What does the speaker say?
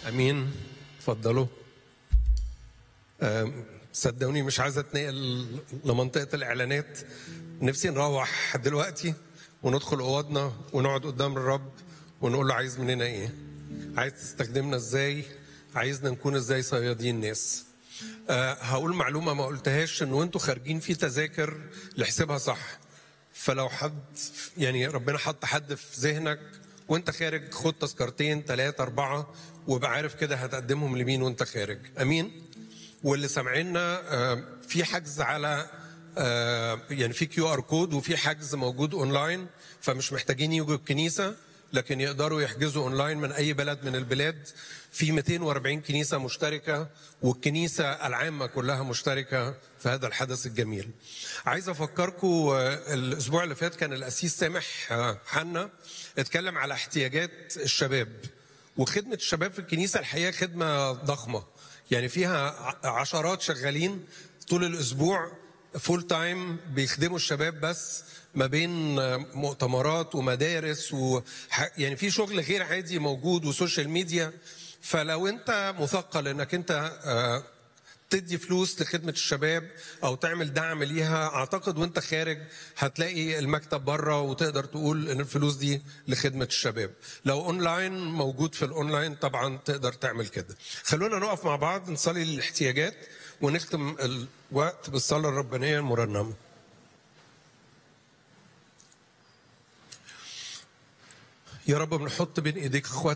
امين اتفضلوا آم، صدقوني مش عايز اتنقل لمنطقه الاعلانات نفسي نروح دلوقتي وندخل اوضنا ونقعد قدام الرب ونقول له عايز مننا ايه عايز تستخدمنا ازاي عايزنا نكون ازاي صيادين ناس أه هقول معلومه ما قلتهاش ان وانتوا خارجين في تذاكر لحسابها صح فلو حد يعني ربنا حط حد في ذهنك وانت خارج خد تذكرتين ثلاثة أربعة وابقى عارف كده هتقدمهم لمين وانت خارج أمين واللي سامعينا آه، في حجز على آه، يعني في كيو ار كود وفي حجز موجود اونلاين فمش محتاجين يجوا الكنيسه لكن يقدروا يحجزوا اونلاين من اي بلد من البلاد في 240 كنيسه مشتركه والكنيسه العامه كلها مشتركه في هذا الحدث الجميل. عايز افكركم آه، الاسبوع اللي فات كان الاسيس سامح آه، حنا اتكلم على احتياجات الشباب وخدمه الشباب في الكنيسه الحقيقه خدمه ضخمه يعني فيها ع- عشرات شغالين طول الاسبوع فول تايم بيخدموا الشباب بس ما بين مؤتمرات ومدارس و يعني في شغل غير عادي موجود وسوشيال ميديا فلو انت مثقل انك انت آه، تدي فلوس لخدمة الشباب أو تعمل دعم ليها أعتقد وأنت خارج هتلاقي المكتب بره وتقدر تقول إن الفلوس دي لخدمة الشباب لو أونلاين موجود في الأونلاين طبعا تقدر تعمل كده خلونا نقف مع بعض نصلي للاحتياجات ونختم الوقت بالصلاة الربانية المرنمة يا رب بنحط بين ايديك اخوات